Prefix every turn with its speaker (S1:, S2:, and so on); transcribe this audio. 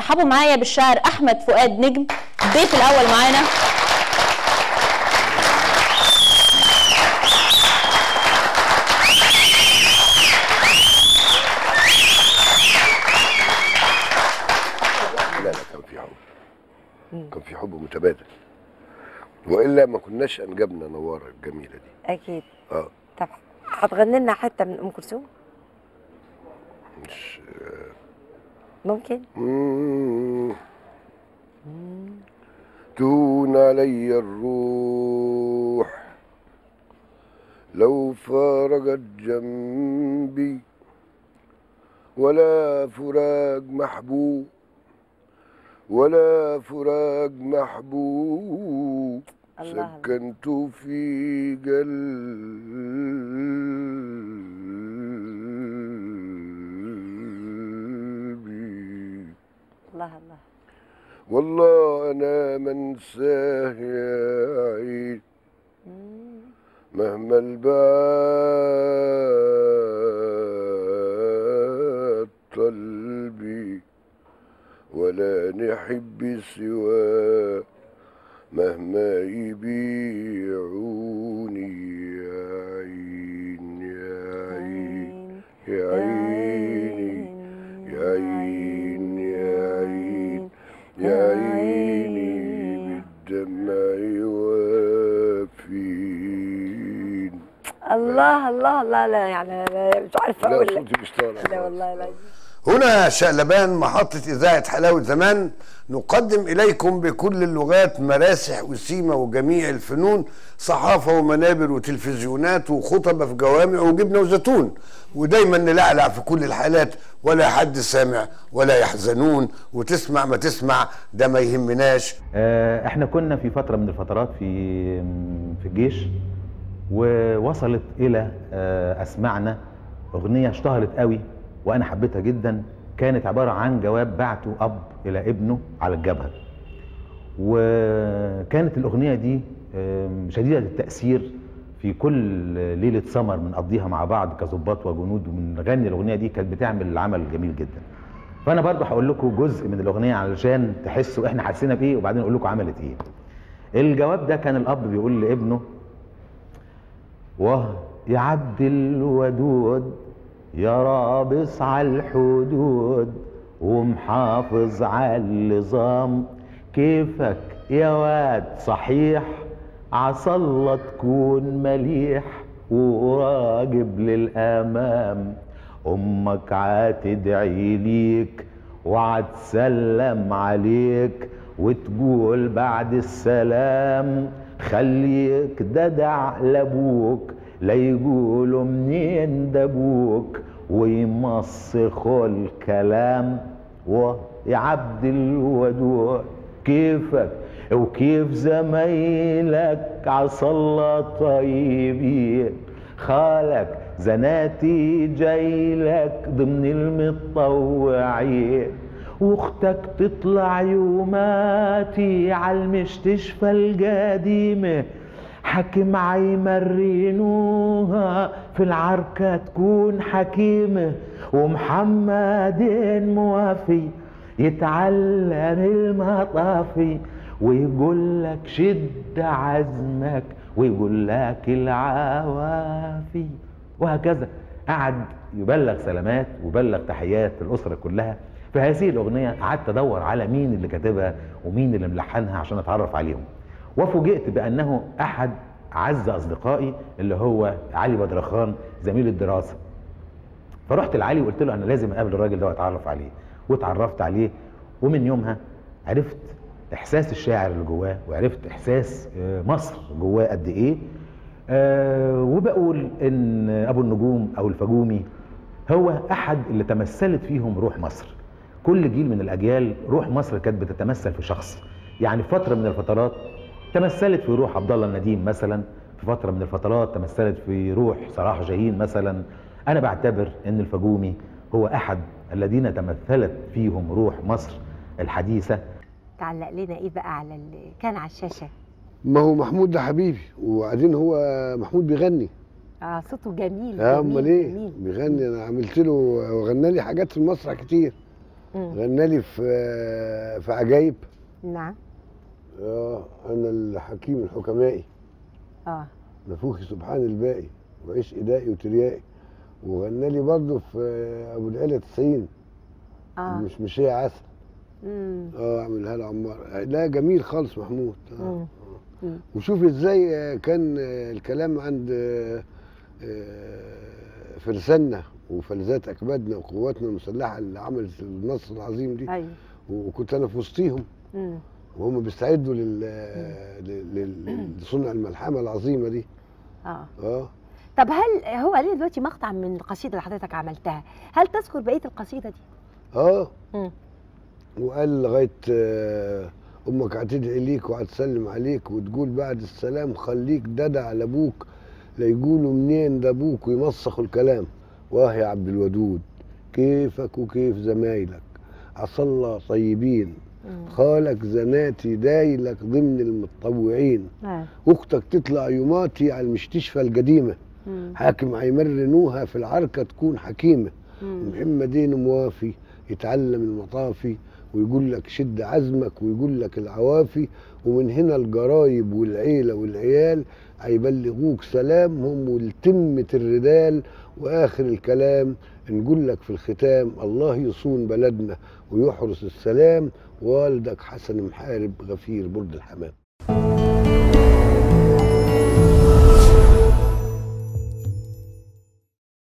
S1: رحبوا معايا بالشاعر احمد فؤاد نجم الضيف الاول معانا
S2: لا لا كان في حب كان في حب متبادل والا ما كناش انجبنا نواره الجميله دي
S3: اكيد
S2: اه
S3: طب هتغني لنا حته من ام كلثوم
S2: مش
S3: ممكن
S2: مم. تهون علي الروح لو فارقت جنبي ولا فراق محبوب ولا فراق محبوب
S3: الله الله.
S2: سكنت في قلبي
S3: الله الله
S2: والله انا منساه يا عيد
S3: مم.
S2: مهما البعاد قلبي ولا نحب سواه مهما يبيعوني يا عين يا عين يا عيني يا عين يا عين يا عيني بالدمع وافين
S3: الله الله الله لا يعني أنا مش عارفه
S2: لا
S3: اقول لك
S2: صوتي مش طالع
S3: لا والله لا
S2: هنا شقلبان محطة إذاعة حلاوة زمان نقدم إليكم بكل اللغات مراسح وسيمة وجميع الفنون صحافة ومنابر وتلفزيونات وخطبة في جوامع وجبنة وزيتون ودايما نلعلع في كل الحالات ولا حد سامع ولا يحزنون وتسمع ما تسمع ده ما يهمناش
S4: آه، احنا كنا في فتره من الفترات في في الجيش ووصلت الى آه، اسمعنا اغنيه اشتهرت قوي وانا حبيتها جدا كانت عباره عن جواب بعته اب الى ابنه على الجبهه وكانت الاغنيه دي آم، شديده التاثير في كل ليله سمر بنقضيها مع بعض كظباط وجنود وبنغني الاغنيه دي كانت بتعمل عمل جميل جدا فانا برضو هقول لكم جزء من الاغنيه علشان تحسوا احنا حسينا بايه وبعدين اقول لكم عملت ايه الجواب ده كان الاب بيقول لابنه واه يا عبد الودود يا رابص على الحدود ومحافظ على النظام كيفك يا واد صحيح عسى الله تكون مليح وراقب للامام امك عتدعي ليك وعتسلم عليك وتقول بعد السلام خليك ددع لابوك لا يقولوا منين دبوك ويمسخوا الكلام ويا عبد الودود كيفك وكيف زمايلك عسى الله طيبين خالك زناتي جايلك ضمن المتطوعين واختك تطلع يوماتي عالمستشفى القديمة حكم عيمرينوها في العركة تكون حكيمة ومحمد موافي يتعلم المطافي ويقول لك شد عزمك ويقول لك العوافي وهكذا قعد يبلغ سلامات وبلغ تحيات الأسرة كلها في هذه الأغنية قعدت أدور على مين اللي كاتبها ومين اللي ملحنها عشان أتعرف عليهم وفوجئت بأنه أحد أعز أصدقائي اللي هو علي بدرخان زميل الدراسة فرحت لعلي وقلت له أنا لازم أقابل الراجل ده وأتعرف عليه واتعرفت عليه ومن يومها عرفت إحساس الشاعر اللي جواه وعرفت إحساس آه، مصر جواه قد إيه آه، وبقول إن أبو النجوم أو الفجومي هو أحد اللي تمثلت فيهم روح مصر كل جيل من الأجيال روح مصر كانت بتتمثل في شخص يعني في فترة من الفترات تمثلت في روح عبد الله النديم مثلا في فترة من الفترات تمثلت في روح صلاح جاهين مثلا أنا بعتبر إن الفجومي هو أحد الذين تمثلت فيهم روح مصر الحديثة
S3: تعلق لنا ايه بقى على اللي كان على الشاشه
S2: ما هو محمود ده حبيبي وبعدين هو محمود بيغني
S3: اه صوته جميل
S2: اه
S3: جميل
S2: امال ايه
S3: جميل.
S2: بيغني انا عملت له وغنى لي حاجات في المسرح كتير
S3: مم.
S2: غنى لي في في عجايب
S3: نعم
S2: اه انا الحكيم الحكمائي
S3: اه
S2: نفوخي سبحان الباقي وعيش إدائي وتريائي وغنى لي برضه في ابو العيله 90
S3: اه
S2: مش مش هي عسل
S3: مم.
S2: اه اعملها له عمار لا جميل خالص محمود آه.
S3: مم. مم.
S2: وشوف ازاي آه، كان آه، الكلام عند آه، آه، فرساننا وفلذات اكبادنا وقواتنا المسلحه اللي عملت النصر العظيم دي
S3: ايوه
S2: وكنت انا في وسطيهم
S3: مم.
S2: وهم بيستعدوا لل لل- لل- لصنع الملحمه العظيمه دي
S3: اه
S2: اه
S3: طب هل هو ليه دلوقتي مقطع من القصيده اللي حضرتك عملتها هل تذكر بقيه القصيده دي
S2: اه
S3: مم.
S2: وقال لغايه آه، امك هتدعي ليك وهتسلم عليك وتقول بعد السلام خليك ددع على ابوك لا يقولوا منين ده ابوك ويمسخوا الكلام واه يا عبد الودود كيفك وكيف زمايلك عسى الله طيبين
S3: مم.
S2: خالك زناتي دايلك ضمن المتطوعين
S3: آه.
S2: اختك تطلع يوماتي على المستشفى القديمه
S3: مم.
S2: حاكم هيمرنوها في العركه تكون حكيمه
S3: مم.
S2: محمدين موافي يتعلم المطافي ويقول لك شد عزمك ويقول لك العوافي ومن هنا الجرايب والعيلة والعيال هيبلغوك سلامهم ولتمة الردال وآخر الكلام نقول لك في الختام الله يصون بلدنا ويحرس السلام والدك حسن محارب غفير برد الحمام